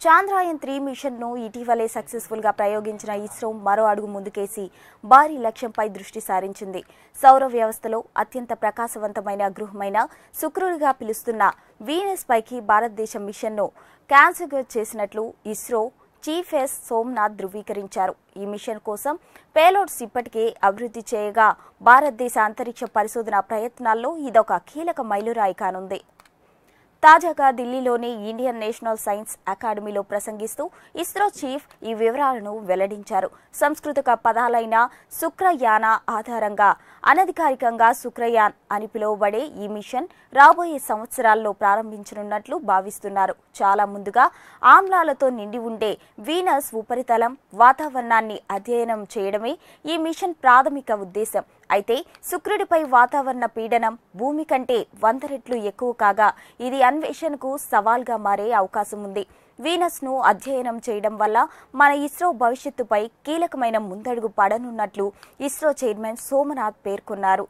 Chandrayaan three మిషన్ను ఇటీవలే successful గా ప్రయోగించిన ఇస్రో మరో అడుగు ముందుకేసి భారీ లక్ష్యంపై దృష్టి సారించింది సౌర వ్యవస్థలో అత్యంత ప్రకాశవంతమైన గృహమైన శుక్రుడిగా పిలుస్తున్న వీనస్ పైకి భారతదేశం మిషన్ను క్యాన్సిల్ చేసినట్లు ఇస్రో చీఫ్ ఎస్ సోమ్నాథ్ ధృవీకరించారు ఈ మిషన్ కోసం పేలోడ్స్ ఇప్పటికే అభివృద్ధి చేయగా భారతదేశ అంతరిక్ష పరిశోధన ప్రయత్నాల్లో ఇదొక కీలక మైలురాయి కానుంది తాజాగా ఢిల్లీలోని ఇండియన్ నేషనల్ సైన్స్ అకాడమీలో ప్రసంగిస్తూ ఇస్రో చీఫ్ ఈ వివరాలను వెల్లడించారు సంస్కృతిక పదాలైన శుక్రయాన ఆధారంగా అనధికారికంగా శుక్రయాన్ అని పిలువబడే ఈ మిషన్ రాబోయే సంవత్సరాల్లో ప్రారంభించనున్నట్లు భావిస్తున్నారు చాలా ముందుగా ఆమ్లాలతో నిండి ఉండే వీనస్ ఉపరితలం వాతావరణాన్ని అధ్యయనం చేయడమే ఈ మిషన్ ప్రాథమిక ఉద్దేశం అయితే శుక్రుడిపై వాతావరణ పీడనం భూమి కంటే వంద రెట్లు ఎక్కువ కాగా ఇది అన్వేషణకు సవాల్గా మారే అవకాశం ఉంది వీనస్ ను అధ్యయనం చేయడం వల్ల మన ఇస్రో భవిష్యత్తుపై కీలకమైన ముందడుగు పడనున్నట్లు ఇస్రో చైర్మన్ సోమనాథ్ పేర్కొన్నారు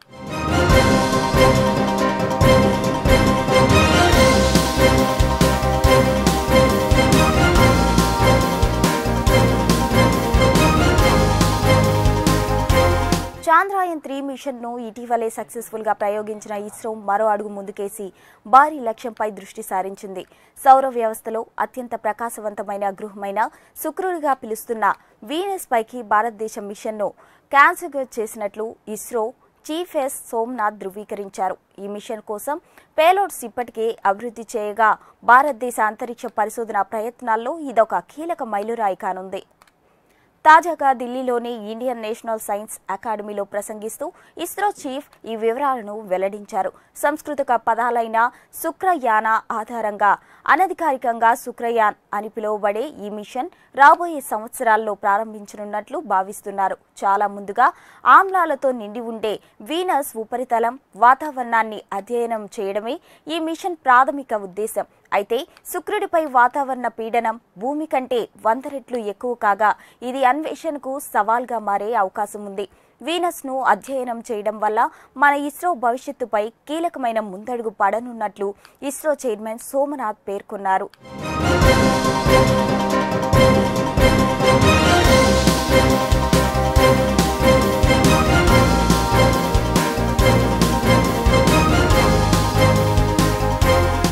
చాంద్రాయన్ త్రీ మిషన్ను ఇటీవలే సక్సెస్ఫుల్ గా ప్రయోగించిన ఇస్రో మరో అడుగు ముందుకేసి భారీ లక్ష్యంపై దృష్టి సారించింది సౌర వ్యవస్థలో అత్యంత ప్రకాశవంతమైన గృహమైన శుక్రుడిగా పిలుస్తున్న వీనస్ పైకి భారతదేశం మిషన్ను క్యాన్సిల్ చేసినట్లు ఇస్రో చీఫ్ ఎస్ సోమ్నాథ్ ధృవీకరించారు ఈ మిషన్ కోసం పేలోడ్స్ ఇప్పటికే అభివృద్ధి చేయగా భారతదేశ అంతరిక్ష పరిశోధన ప్రయత్నాల్లో ఇదొక కీలక మైలురాయి కానుంది తాజాగా ఢిల్లీలోని ఇండియన్ నేషనల్ సైన్స్ అకాడమీలో ప్రసంగిస్తూ ఇస్రో చీఫ్ ఈ వివరాలను వెల్లడించారు సంస్కృతిక పదాలైన శుక్రయాన ఆధారంగా అనధికారికంగా శుక్రయాన్ అని పిలువబడే ఈ మిషన్ రాబోయే సంవత్సరాల్లో ప్రారంభించనున్నట్లు భావిస్తున్నారు చాలా ముందుగా ఆమ్లాలతో నిండి ఉండే వీనస్ ఉపరితలం వాతావరణాన్ని అధ్యయనం చేయడమే ఈ మిషన్ ప్రాథమిక ఉద్దేశం అయితే శుక్రుడిపై వాతావరణ పీడనం భూమి కంటే వంద రెట్లు ఎక్కువ కాగా ఇది అన్వేషణకు సవాల్గా మారే అవకాశం ఉంది వీనస్ ను అధ్యయనం చేయడం వల్ల మన ఇస్రో భవిష్యత్తుపై కీలకమైన ముందడుగు పడనున్నట్లు ఇస్రో చైర్మన్ సోమనాథ్ పేర్కొన్నారు